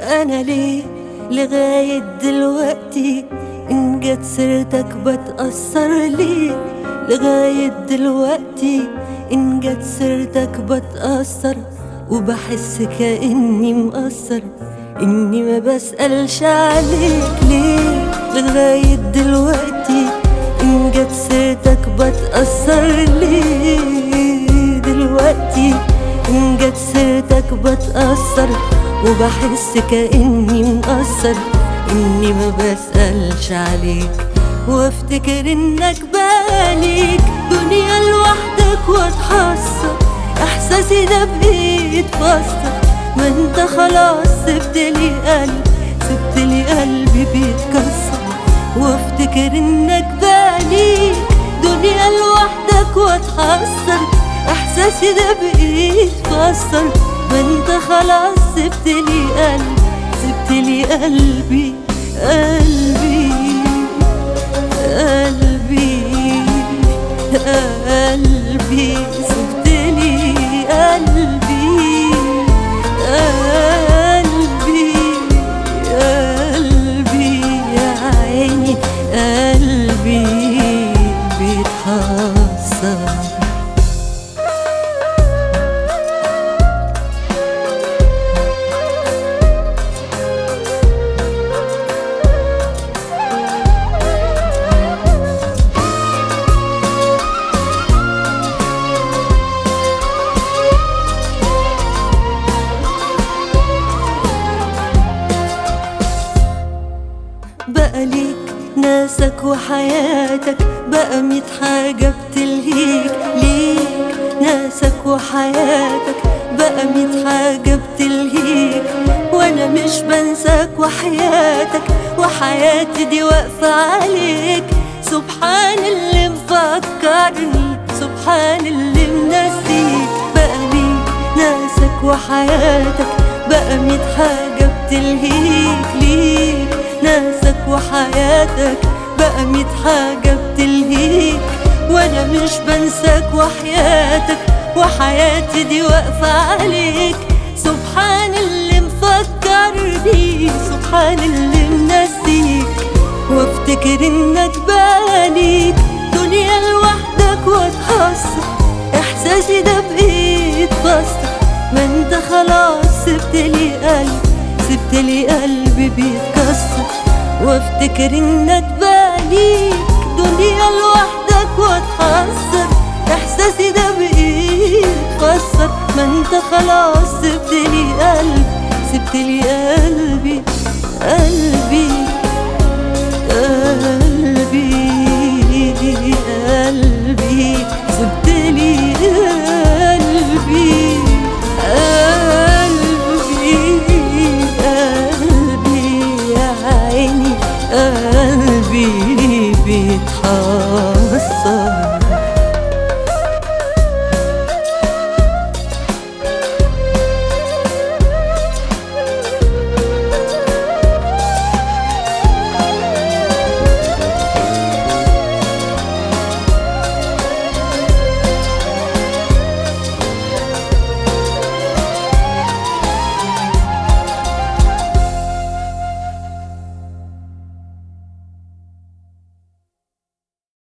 انا ليه لغاية دلوقتي ان جت سيرتك بتأثر ليه لغاية دلوقتي ان جت سيرتك بتأثر وبحس كأني مقصر اني ما بسألش عليك ليه لغاية دلوقتي ان جت سيرتك بتأثر ليه دلوقتي ان جت سيرتك بتأثر وبحس كأني مقصر إني ما بسألش عليك وافتكر إنك باليك دنيا لوحدك واتحسر إحساسي ده بإيد فاصلة ما انت خلاص سبتلي قلب سبتلي قلبي بيتكسر وافتكر إنك باليك دنيا لوحدك واتحسر إحساسي ده بإيد فاصل ما انت خلاص سبتلي قلبي سبتلي قلبي قلبي قلبي قلبي سبتلي قلبي قلبي قلبي يا عيني قلبي بيتحسر بقى ليك ناسك وحياتك بقى ميت حاجة بتلهيك ليك ناسك وحياتك بقى ميت حاجة بتلهيك وانا مش بنساك وحياتك وحياتي دي واقفة عليك سبحان اللي مفكرني سبحان اللي منسيك بقى ليك ناسك وحياتك بقى ميت حاجة بتلهيك ليك ناسك وحياتك بقى ميت حاجة بتلهيك وانا مش بنساك وحياتك وحياتي دي واقفة عليك سبحان اللي مفكرني سبحان اللي منسيك وافتكر انك باليك دنيا لوحدك واتحسر احساسي ده بايد فاصلة ما انت خلاص سبتلي قلبي سبتلي قلبي بيتكسر وافتكر انك باليك دنيا لوحدك واتحسر احساسي ده بايد فسر ما انت خلاص سبتلي قلبي سبتلي قلبي قلبي قلبي قلبي سبتلي قلبي قلبي قلبي يا عيني قلبي بيتحسر